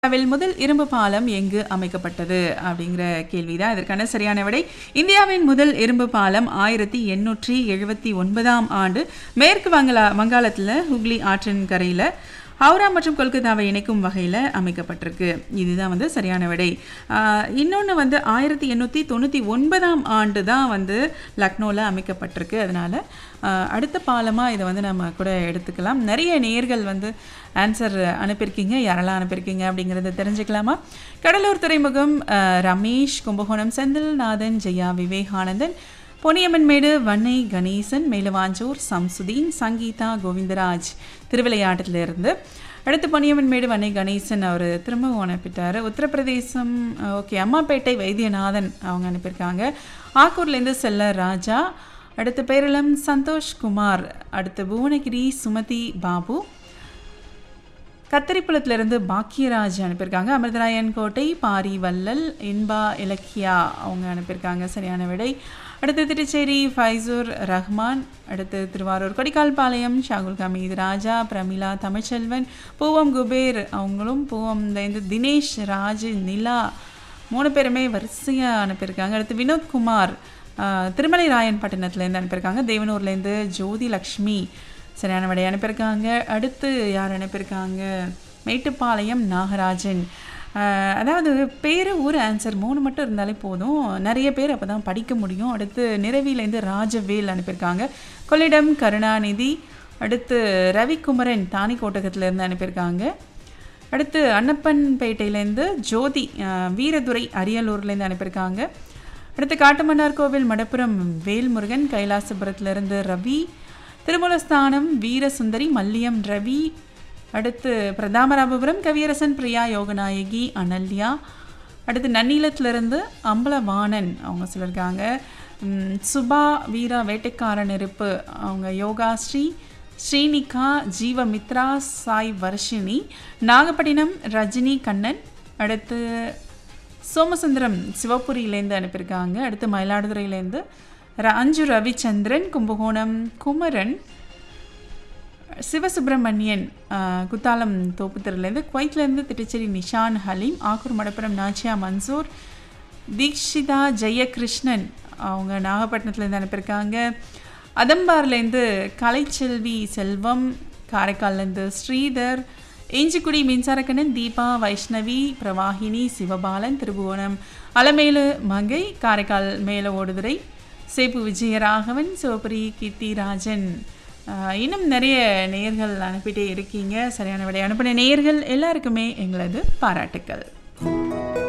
இந்தியாவில் முதல் இரும்பு பாலம் எங்கு அமைக்கப்பட்டது அப்படிங்கிற கேள்விதான் இதற்கான சரியான விடை இந்தியாவின் முதல் இரும்பு பாலம் ஆயிரத்தி எண்ணூற்றி எழுபத்தி ஒன்பதாம் ஆண்டு மேற்கு வங்களா வங்காளத்தில் ஹுக்ளி ஆற்றின் கரையில் ஹவுரா மற்றும் கொல்கத்தாவை இணைக்கும் வகையில் அமைக்கப்பட்டிருக்கு இதுதான் வந்து சரியான விடை இன்னொன்று வந்து ஆயிரத்தி எண்ணூற்றி தொண்ணூற்றி ஒன்பதாம் ஆண்டு தான் வந்து லக்னோவில் அமைக்கப்பட்டிருக்கு அதனால் அடுத்த பாலமாக இதை வந்து நம்ம கூட எடுத்துக்கலாம் நிறைய நேர்கள் வந்து ஆன்சர் அனுப்பியிருக்கீங்க யாரெல்லாம் அனுப்பியிருக்கீங்க அப்படிங்கிறத தெரிஞ்சுக்கலாமா கடலூர் துறைமுகம் அஹ், ரமேஷ் கும்பகோணம் செந்தில்நாதன் ஜெயா விவேகானந்தன் பொன்னியம்மன்மேடு வன்னை கணேசன் மேலவாஞ்சூர் சம்சுதீன் சங்கீதா கோவிந்தராஜ் திருவிளையாட்டிலிருந்து அடுத்து பொன்னியம்மன்மேடு வன்னை கணேசன் அவர் திரும்பவும் அனுப்பிட்டார் உத்தரப்பிரதேசம் ஓகே அம்மாப்பேட்டை வைத்தியநாதன் அவங்க அனுப்பியிருக்காங்க ஆக்கூர்லேருந்து செல்ல ராஜா அடுத்து பேரளம் சந்தோஷ் குமார் அடுத்து புவனகிரி சுமதி பாபு கத்தரிப்புலத்திலிருந்து பாக்கியராஜ் அனுப்பியிருக்காங்க அமிர்தராயன் கோட்டை பாரி வல்லல் இன்பா இலக்கியா அவங்க அனுப்பியிருக்காங்க சரியான விடை அடுத்து திருச்சேரி ஃபைசூர் ரஹ்மான் அடுத்து திருவாரூர் கொடிக்கால்பாளையம் ஷாகுல் கமீத் ராஜா பிரமிளா தமிழ்ச்செல்வன் பூவம் குபேர் அவங்களும் பூவம் இந்த தினேஷ் ராஜ் நிலா மூணு பேருமே வரிசையாக அனுப்பியிருக்காங்க அடுத்து வினோத்குமார் ஆஹ், திருமலை ராயன் பட்டினத்துலேருந்து அனுப்பியிருக்காங்க தேவனூர்லேருந்து ஜோதி லக்ஷ்மி சரியான விடை அனுப்பியிருக்காங்க அடுத்து யார் அனுப்பியிருக்காங்க மேட்டுப்பாளையம் நாகராஜன் ஆஹ், அதாவது பேர் ஊர் ஆன்சர் மூணு மட்டும் இருந்தாலே போதும் நிறைய பேர் அப்போ தான் படிக்க முடியும் அடுத்து நிறவிலேருந்து ராஜவேல் அனுப்பியிருக்காங்க கொள்ளிடம் கருணாநிதி அடுத்து ரவிக்குமரன் தானிக்கோட்டகத்துலேருந்து அனுப்பியிருக்காங்க அடுத்து அன்னப்பன்பேட்டையிலேருந்து ஜோதி ஆஹ், வீரதுரை அரியலூர்லேருந்து அனுப்பியிருக்காங்க அடுத்து காட்டுமன்னார் கோவில் மடப்புரம் வேல்முருகன் கைலாசபுரத்திலிருந்து ரவி திருமூலஸ்தானம் வீரசுந்தரி மல்லியம் ரவி அடுத்து பிரதாமராபபுரம் கவியரசன் பிரியா யோகநாயகி அனல்யா அடுத்து நன்னிலத்திலிருந்து அம்பலவாணன் அவங்க சொல்லியிருக்காங்க ம், சுபா வீரா வேட்டைக்காரன் நெருப்பு அவங்க யோகாஸ்ரீ ஸ்ரீனிகா ஜீவமித்ரா சாய் வர்ஷினி நாகப்பட்டினம் ரஜினி கண்ணன் அடுத்து சோமசுந்தரம் சிவபுரியிலேருந்து அனுப்பியிருக்காங்க அடுத்து மயிலாடுதுறையிலேருந்து ர அஞ்சு ரவிச்சந்திரன் கும்பகோணம் குமரன் சிவசுப்பிரமணியன் ஆஹ், குத்தாலம் தோப்புத்தெருலேருந்து குவைத்லேருந்து திட்டுச்சேரி நிஷான் ஹலீம் ஆக்கூர் மடப்புரம் நாச்சியா மன்சூர் தீக்ஷிதா ஜெயகிருஷ்ணன் அவங்க நாகப்பட்டினத்துலேருந்து அனுப்பியிருக்காங்க அதம்பார்லேருந்து கலைச்செல்வி செல்வம் காரைக்கால்லேருந்து ஸ்ரீதர் இஞ்சிக்குடி மின்சாரக்கண்ணன் தீபா வைஷ்ணவி பிரவாகினி சிவபாலன் திருபுவனம் அலமேலு மங்கை காரைக்கால் மேல ஓடுதுறை சேப்பு விஜயராகவன் சிவபுரி கீர்த்திராஜன் ஆஹ், இன்னும் நிறைய நேயர்கள் அனுப்பிட்டே இருக்கீங்க சரியான விடை அனுப்பின நேயர்கள் எல்லாருக்குமே எங்களது பாராட்டுக்கள்